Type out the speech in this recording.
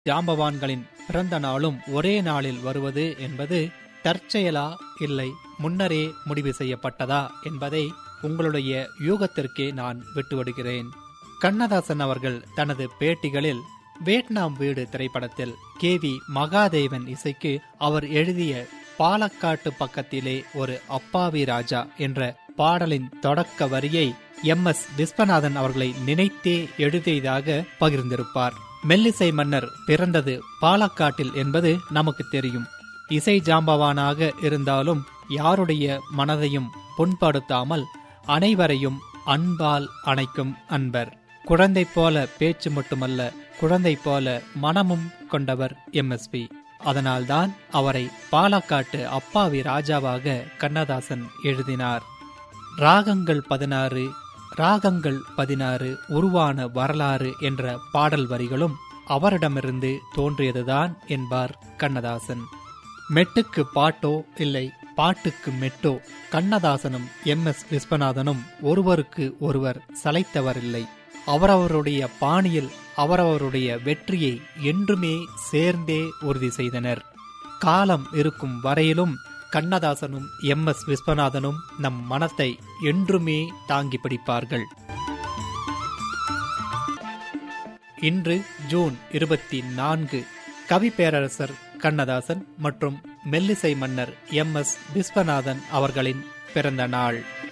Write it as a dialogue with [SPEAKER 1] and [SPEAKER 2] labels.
[SPEAKER 1] ஜாம்பவான்களின் பிறந்த நாளும் ஒரே நாளில் வருவது என்பது தற்செயலா இல்லை முன்னரே முடிவு செய்யப்பட்டதா என்பதை உங்களுடைய யூகத்திற்கே நான் விட்டுவிடுகிறேன் கண்ணதாசன் அவர்கள் தனது பேட்டிகளில் வியட்நாம் வீடு திரைப்படத்தில் கே வி மகாதேவன் இசைக்கு அவர் எழுதிய பாலக்காட்டு பக்கத்திலே ஒரு அப்பாவி ராஜா என்ற பாடலின் தொடக்க வரியை எம் எஸ் விஸ்வநாதன் அவர்களை நினைத்தே எழுதியதாக பகிர்ந்திருப்பார் மெல்லிசை மன்னர் பிறந்தது பாலக்காட்டில் என்பது நமக்கு தெரியும் இசை ஜாம்பவானாக இருந்தாலும் யாருடைய மனதையும் புண்படுத்தாமல் அனைவரையும் அன்பால் அணைக்கும் அன்பர் குழந்தை போல பேச்சு மட்டுமல்ல குழந்தை போல மனமும் கொண்டவர் எம்எஸ்பி அதனால்தான் அவரை பாலக்காட்டு அப்பாவி ராஜாவாக கண்ணதாசன் எழுதினார் ராகங்கள் பதினாறு ராகங்கள் பதினாறு உருவான வரலாறு என்ற பாடல் வரிகளும் அவரிடமிருந்து தோன்றியதுதான் என்பார் கண்ணதாசன் மெட்டுக்கு பாட்டோ இல்லை பாட்டுக்கு மெட்டோ கண்ணதாசனும் எம் எஸ் விஸ்வநாதனும் ஒருவருக்கு ஒருவர் சளைத்தவரில்லை அவரவருடைய பாணியில் அவரவருடைய வெற்றியை என்றுமே சேர்ந்தே உறுதி செய்தனர் காலம் இருக்கும் வரையிலும் கண்ணதாசனும் எம் எஸ் விஸ்வநாதனும் நம் மனத்தை என்றுமே தாங்கி பிடிப்பார்கள் இன்று ஜூன் இருபத்தி நான்கு கவி பேரரசர் கண்ணதாசன் மற்றும் மெல்லிசை மன்னர் எம் எஸ் விஸ்வநாதன் அவர்களின் பிறந்த நாள்